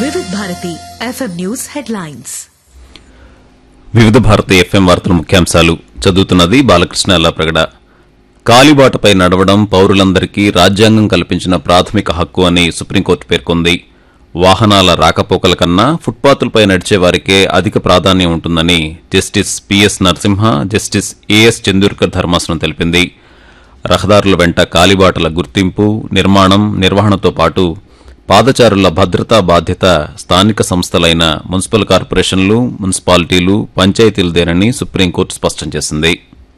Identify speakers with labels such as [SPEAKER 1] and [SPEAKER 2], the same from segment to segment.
[SPEAKER 1] వివిధ Bharati FM news headlines
[SPEAKER 2] వివిధ Bharati FM వార్తల ముఖ్యాంశాలు చదువుతున్నది బాలకృష్ణ ప్రగడ కాలిబాటపై నడవడం పౌరులందరికీ రాజ్యాంగం కల్పించిన ప్రాథమిక హక్కు అని సుప్రీంకోర్టు పేర్కొంది వాహనాల రాకపోకల కన్నా ఫుట్పాత్లపై నడిచే వారికే అధిక ప్రాధాన్యం ఉంటుందని justice PS Narasimha justice AS Chandurkar ధర్మాసనం తెలిపింది రహదారుల వెంట కాలిబాటల గుర్తింపు నిర్మాణం నిర్వహణతో పాటు పాదచారుల భద్రతా బాధ్యత స్థానిక సంస్థలైన మున్సిపల్ కార్పొరేషన్లు మున్సిపాలిటీలు పంచాయతీలదేనని సుప్రీంకోర్టు స్పష్టం చేసింది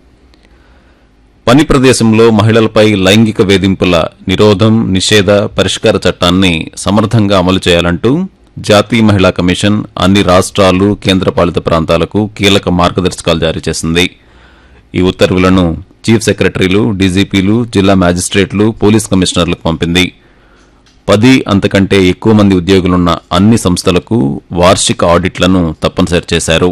[SPEAKER 2] పని ప్రదేశంలో మహిళలపై లైంగిక వేధింపుల నిరోధం నిషేధ పరిష్కార చట్టాన్ని సమర్థంగా అమలు చేయాలంటూ జాతీయ మహిళా కమిషన్ అన్ని రాష్ట్రాలు కేంద్రపాలిత ప్రాంతాలకు కీలక మార్గదర్శకాలు జారీ చేసింది ఈ ఉత్తర్వులను చీఫ్ సెక్రటరీలు డీజీపీలు జిల్లా మ్యాజిస్ట్రేట్లు పోలీస్ కమిషనర్లకు పంపింది పది అంతకంటే ఎక్కువ మంది ఉద్యోగులున్న అన్ని సంస్థలకు వార్షిక ఆడిట్లను తప్పనిసరి చేశారు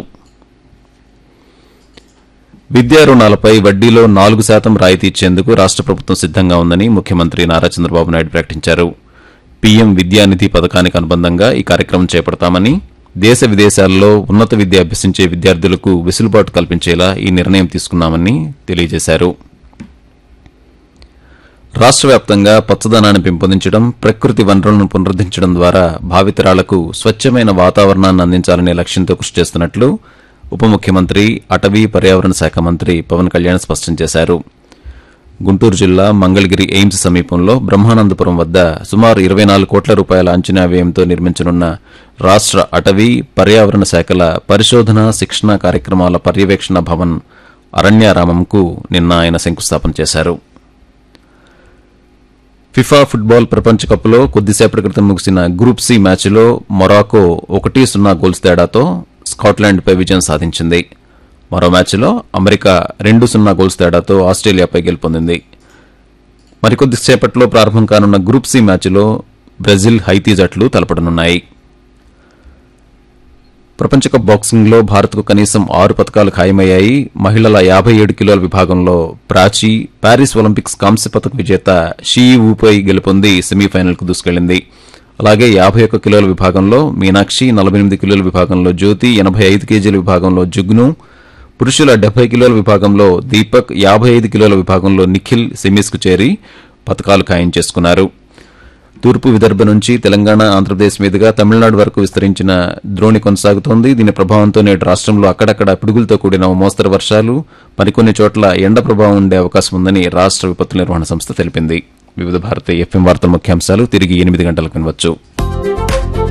[SPEAKER 2] విద్యా రుణాలపై వడ్డీలో నాలుగు శాతం రాయితీ ఇచ్చేందుకు రాష్ట ప్రభుత్వం సిద్దంగా ఉందని ముఖ్యమంత్రి నారా చంద్రబాబు నాయుడు ప్రకటించారు పీఎం విద్యానిధి పథకానికి అనుబంధంగా ఈ కార్యక్రమం చేపడతామని దేశ విదేశాల్లో ఉన్నత విద్య అభ్యసించే విద్యార్థులకు వెసులుబాటు కల్పించేలా ఈ నిర్ణయం తీసుకున్నామని తెలియజేశారు రాష్ట్ర వ్యాప్తంగా పచ్చదనాన్ని పెంపొందించడం ప్రకృతి వనరులను పునరుద్దరించడం ద్వారా భావితరాలకు స్వచ్ఛమైన వాతావరణాన్ని అందించాలనే లక్ష్యంతో కృషి చేస్తున్నట్లు ఉప ముఖ్యమంత్రి అటవీ పర్యావరణ శాఖ మంత్రి పవన్ కళ్యాణ్ స్పష్టం చేశారు గుంటూరు జిల్లా మంగళగిరి ఎయిమ్స్ సమీపంలో బ్రహ్మానందపురం వద్ద సుమారు ఇరవై నాలుగు కోట్ల రూపాయల అంచనా వ్యయంతో నిర్మించనున్న రాష్ట్ర అటవీ పర్యావరణ శాఖల పరిశోధన శిక్షణ కార్యక్రమాల పర్యవేక్షణ భవన్ అరణ్యారామంకు నిన్న ఆయన శంకుస్థాపన చేశారు ఫిఫా ఫుట్బాల్ ప్రపంచ కప్లో కొద్దిసేపటి క్రితం ముగిసిన గ్రూప్ సి మ్యాచ్లో మొరాకో ఒకటి సున్నా గోల్స్ తేడాతో స్కాట్లాండ్పై విజయం సాధించింది మరో మ్యాచ్లో అమెరికా రెండు సున్నా గోల్స్ తేడాతో ఆస్ట్రేలియాపై గెలుపొందింది మరికొద్దిసేపట్లో ప్రారంభం కానున్న గ్రూప్ సి మ్యాచ్లో బ్రెజిల్ హైతీ జట్లు తలపడనున్నాయి ప్రపంచ కప్ బాక్సింగ్లో భారత్కు కనీసం ఆరు పథకాలు ఖాయమయ్యాయి మహిళల యాభై ఏడు కిలోల విభాగంలో ప్రాచీ ప్యారిస్ ఒలింపిక్స్ కాంస్య పథక విజేత షీ ఊపై గెలుపొంది సెమీఫైనల్కు దూసుకెళ్లింది అలాగే యాభై ఒక్క కిలోల విభాగంలో మీనాక్షి నలభై ఎనిమిది కిలోల విభాగంలో జ్యోతి ఎనభై ఐదు కేజీల విభాగంలో జుగ్ను పురుషుల డెబ్బై కిలోల విభాగంలో దీపక్ యాభై ఐదు కిలోల విభాగంలో నిఖిల్ సెమీస్కు చేరి పథకాలు ఖాయం చేసుకున్నారు తూర్పు విదర్భ నుంచి తెలంగాణ ఆంధ్రప్రదేశ్ మీదుగా తమిళనాడు వరకు విస్తరించిన ద్రోణి కొనసాగుతోంది దీని ప్రభావంతో నేడు రాష్ట్రంలో అక్కడక్కడ పిడుగులతో కూడిన ఓ మోస్తరు వర్షాలు మరికొన్ని చోట్ల ఎండ ప్రభావం ఉండే అవకాశం ఉందని రాష్ట్ర విపత్తు నిర్వహణ సంస్థ తెలిపింది వివిధ భారతీయ ఎఫ్ఎం వార్తల ముఖ్యాంశాలు తిరిగి ఎనిమిది గంటలకు వినవచ్చు